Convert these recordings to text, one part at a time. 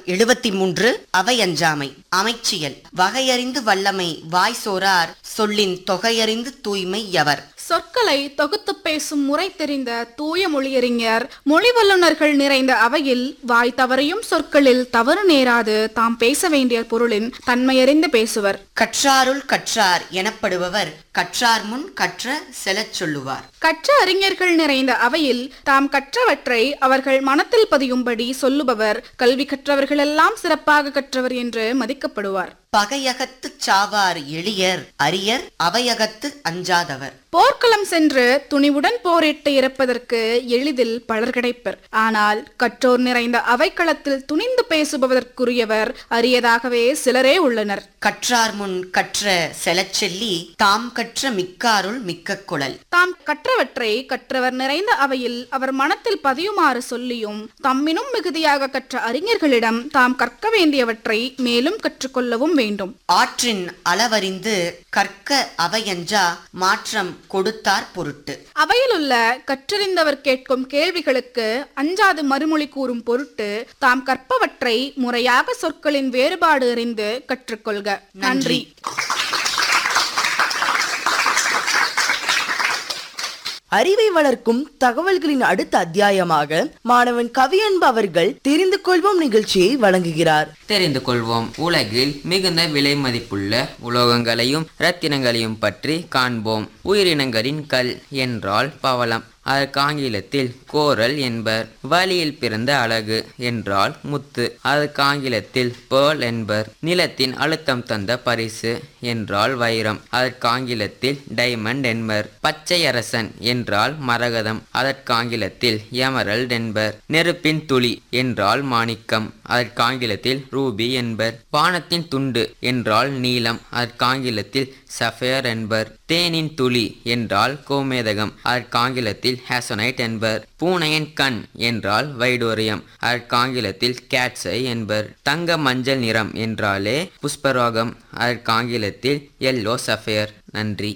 எழுபத்தி மூன்று அவையஞ்சாமை அமைச்சியல் வகையறிந்து வல்லமை வாய்சோரார் சொல்லின் தொகையறிந்து தூய்மை எவர் சொற்களை தொகுத்துப் பேசும் முறை தெரிந்த தூய மொழியறிஞர் மொழி வல்லுநர்கள் நிறைந்த அவையில் வாய் தவறையும் சொற்களில் தவறு நேராது தாம் பேச வேண்டிய பொருளின் தன்மையறிந்து பேசுவர் கற்றாருள் கற்றார் எனப்படுபவர் கற்றார் முன் கற்ற செலச் சொல்லுவார் கற்ற அறிஞர்கள் நிறைந்த அவையில் தாம் கற்றவற்றை அவர்கள் மனத்தில் பதியும்படி சொல்லுபவர் கல்வி கற்றவர்களெல்லாம் சிறப்பாக கற்றவர் என்று மதிக்கப்படுவார் பகையகத்துச் சாவார் எளியர் அரியர் அவையகத்து அஞ்சாதவர் போர்க்களம் சென்று துணிவுடன் போரிட்டு இறப்பதற்கு எளிதில் பலர் கிடைப்பர் ஆனால் கற்றோர் நிறைந்த அவைக்களத்தில் துணிந்து பேசுபவதற்குரியவர் அரியதாகவே சிலரே உள்ளனர் கற்றார் முன் கற்ற செலச் செல்லி தாம் கற்ற மிக்காருள் மிக்க குழல் தாம் கற்றவற்றை கற்றவர் நிறைந்த அவையில் அவர் மனத்தில் பதியுமாறு சொல்லியும் தம்மினும் மிகுதியாக கற்ற அறிஞர்களிடம் தாம் கற்க வேண்டியவற்றை மேலும் கற்றுக்கொள்ளவும் வேண்டும் ஆற்றின் அளவறிந்து கற்க அவையஞ்சா மாற்றம் கொடுத்தார் பொருட்டு அவையிலுள்ள கற்றறிந்தவர் கேட்கும் கேள்விகளுக்கு அஞ்சாது மறுமொழி கூறும் பொருட்டு தாம் கற்பவற்றை முறையாக சொற்களின் வேறுபாடு அறிந்து கற்றுக்கொள்க நன்றி அறிவை வளர்க்கும் தகவல்களின் அடுத்த அத்தியாயமாக மாணவன் கவியன்பு அவர்கள் தெரிந்து கொள்வோம் நிகழ்ச்சியை வழங்குகிறார் தெரிந்து கொள்வோம் உலகில் மிகுந்த விலை மதிப்புள்ள உலோகங்களையும் இரத்தினங்களையும் பற்றி காண்போம் உயிரினங்களின் கல் என்றால் பவளம் அதற்கு ஆங்கிலத்தில் கோரல் என்பர் வலியில் பிறந்த அழகு என்றால் முத்து அதற்கு ஆங்கிலத்தில் பேர்ல் என்பர் நிலத்தின் அழுத்தம் தந்த பரிசு என்றால் வைரம் அதற்கு ஆங்கிலத்தில் டைமண்ட் என்பர் பச்சை அரசன் என்றால் மரகதம் அதற்கு ஆங்கிலத்தில் எமரல்ட் என்பர் நெருப்பின் துளி என்றால் மாணிக்கம் அதற்கு ஆங்கிலத்தில் ரூபி என்பர் வானத்தின் துண்டு என்றால் நீலம் அதற்கு ஆங்கிலத்தில் சஃபயர் என்பர் தேனின் துளி என்றால் கோமேதகம் அதற்கு ஆங்கிலத்தில் ஹேசனைட் என்பர் பூனையின் கண் என்றால் வைடோரியம் அதற்கு ஆங்கிலத்தில் கேட்ஸை என்பர் தங்க மஞ்சள் நிறம் என்றாலே புஷ்பராகம் அதற்கு ஆங்கிலத்தில் எல்லோ சஃபயர் நன்றி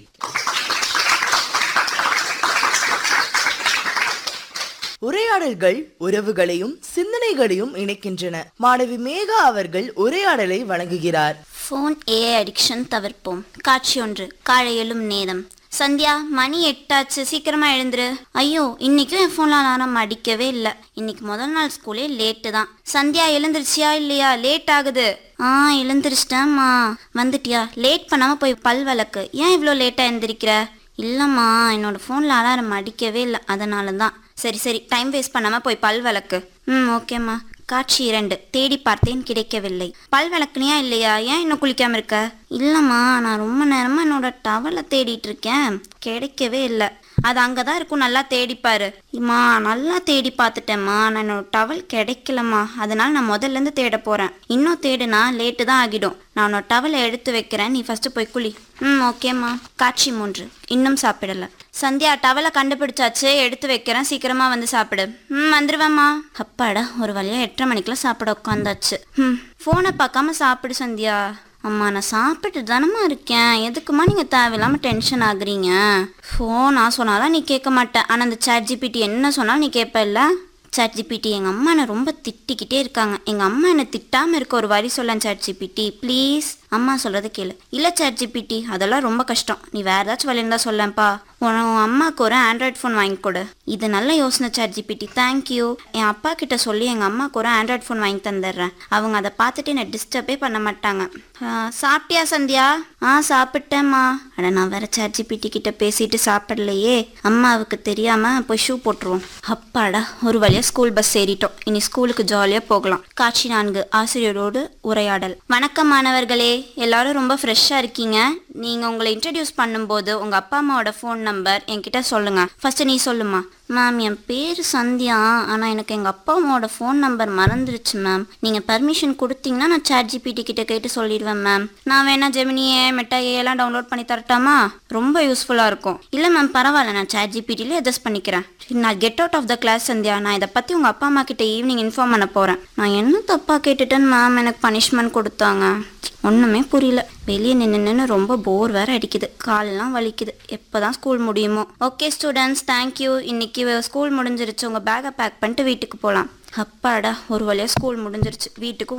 உரையாடல்கள் உறவுகளையும் சிந்தனைகளையும் இணைக்கின்றன மாணவி மேகா அவர்கள் உரையாடலை வழங்குகிறார் ஃபோன் ஏஐ அடிக்ஷன் தவிர்ப்போம் காட்சி ஒன்று காலை எழும் நேரம் சந்தியா மணி எட்டாச்சு சீக்கிரமா எழுந்துரு ஐயோ இன்னைக்கும் என் ஃபோன்ல அலாரம் அடிக்கவே இல்லை இன்னைக்கு முதல் நாள் ஸ்கூலே லேட்டு தான் சந்தியா எழுந்திருச்சியா இல்லையா லேட் ஆகுது ஆ எழுந்திரிச்சிட்டேம்மா வந்துட்டியா லேட் பண்ணாம போய் பல் விளக்கு ஏன் இவ்வளோ லேட்டா எழுந்திருக்கிற இல்லைம்மா என்னோட ஃபோனில் அலாரம் அடிக்கவே இல்லை அதனால தான் சரி சரி டைம் வேஸ்ட் பண்ணாமல் போய் பல் விளக்கு ம் ஓகேம்மா காட்சி இரண்டு தேடி பார்த்தேன் கிடைக்கவில்லை பல் விளக்குனியா இல்லையா ஏன் இன்னும் குளிக்காம இருக்க இல்லைம்மா நான் ரொம்ப நேரமாக என்னோட டவலை தேடிட்டு இருக்கேன் கிடைக்கவே இல்லை அது அங்கே தான் இருக்கும் நல்லா தேடிப்பாரு இம்மா நல்லா தேடி பார்த்துட்டேம்மா நான் என்னோட டவல் கிடைக்கலம்மா அதனால நான் முதல்லேருந்து தேட போகிறேன் இன்னும் தேடுனா லேட்டு தான் ஆகிடும் நான் உன்னோட டவலை எடுத்து வைக்கிறேன் நீ ஃபஸ்ட்டு போய் குளி ம் ஓகேம்மா காட்சி மூன்று இன்னும் சாப்பிடல சந்தியா டவலை கண்டுபிடிச்சாச்சு எடுத்து வைக்கிறேன் சீக்கிரமா வந்து சாப்பிடு ம் வந்துருவேம்மா அப்பாடா ஒரு வழியா எட்டரை மணிக்கெல்லாம் சாப்பிட உட்காந்தாச்சு ம் ஃபோனை பார்க்காம சாப்பிடு சந்தியா அம்மா நான் சாப்பிட்டு தானம்மா இருக்கேன் எதுக்குமா நீங்கள் தேவையில்லாமல் டென்ஷன் ஆகுறீங்க ஃபோன் நான் சொன்னாலும் நீ கேட்க மாட்டேன் ஆனால் அந்த சாட் ஜிபிடி என்ன சொன்னாலும் நீ கேட்ப இல்லை சாட் ஜிபிடி எங்கள் அம்மா என்னை ரொம்ப திட்டிக்கிட்டே இருக்காங்க எங்கள் அம்மா என்னை திட்டாமல் இருக்க ஒரு வரி சொல்லேன் சாட் ஜிபிடி ப்ளீஸ் அம்மா சொல்கிறத கேளு இல்லை சாட் ஜிபிடி அதெல்லாம் ரொம்ப கஷ்டம் நீ வேறு ஏதாச்சும் வழி இருந்தால் சொல்லேன்ப்பா உன் உன் அம்மாவுக்கு ஒரு ஆண்ட்ராய்ட் ஃபோன் வாங்கி கொடு இது நல்ல யோசனை சாட் ஜிபிடி தேங்க்யூ என் அப்பா கிட்ட சொல்லி எங்கள் அம்மாவுக்கு ஒரு ஆண்ட்ராய்ட் ஃபோன் வாங்கி தந்துடுறேன் அவங்க அதை பார்த்துட்டு என்னை டிஸ்டர்பே பண்ண மாட்டாங்க ஆ, சாப்பிட்டியா சந்தியா ஆ சாப்பிட்டேம்மா அட நான் வேற சாட் ஜிபிடி கிட்ட பேசிட்டு சாப்பிடலையே அம்மாவுக்கு தெரியாம போய் ஷூ போட்டுருவோம் அப்பாடா ஒரு வழியா ஸ்கூல் பஸ் ஏறிட்டோம் இனி ஸ்கூலுக்கு ஜாலியா போகலாம் காட்சி நான்கு ஆசிரியரோடு உரையாடல் வணக்கம் மாணவர்களே எல்லாரும் ரொம்ப ஃப்ரெஷ்ஷா இருக்கீங்க நீங்க உங்களை இன்ட்ரடியூஸ் பண்ணும்போது உங்க அப்பா அம்மாவோட ஃபோன் நம்பர் என்கிட்ட சொல்லுங்க ஃபர்ஸ்ட் நீ சொல்லுமா மேம் என் பேர் சந்தியா ஆனால் எனக்கு எங்கள் அப்பா அம்மாவோட ஃபோன் நம்பர் மறந்துருச்சு மேம் நீங்கள் பர்மிஷன் கொடுத்தீங்கன்னா நான் சாட் ஜிபிடி கிட்ட கேட்டு சொல்லிடுவேன் மேம் நான் வேணா ஜெமினியே மெட்டாயே எல்லாம் டவுன்லோட் பண்ணி தரட்டாமா ரொம்ப யூஸ்ஃபுல்லாக இருக்கும் இல்லை மேம் பரவாயில்ல நான் சாட் ஜிபிடிலே அட்ஜஸ்ட் பண்ணிக்கிறேன் நான் get out of the class Sandhya நான் இதை பற்றி உங்கள் அப்பா அம்மா கிட்ட ஈவினிங் இன்ஃபார்ம் பண்ண போகிறேன் நான் என்ன தப்பாக கேட்டுட்டேன்னு மேம் எனக்கு பனிஷ்மெண்ட் கொடுத்தாங்க ஒன்றுமே புரியல வெளியே நின்று நின்று ரொம்ப போர் வேற அடிக்குது காலெல்லாம் வலிக்குது எப்போ தான் ஸ்கூல் முடியுமோ ஓகே ஸ்டூடெண்ட்ஸ் தேங்க்யூ இன்னைக்கு ஸ்கூல் முடிஞ்சிருச்சு உங்கள் பேக்கை பேக் பண்ணிட்டு வீட்டுக்கு போகலாம் அப்பாடா ஒரு வழியாக ஸ்கூல் முடிஞ்சிருச்சு வீட்டுக்கு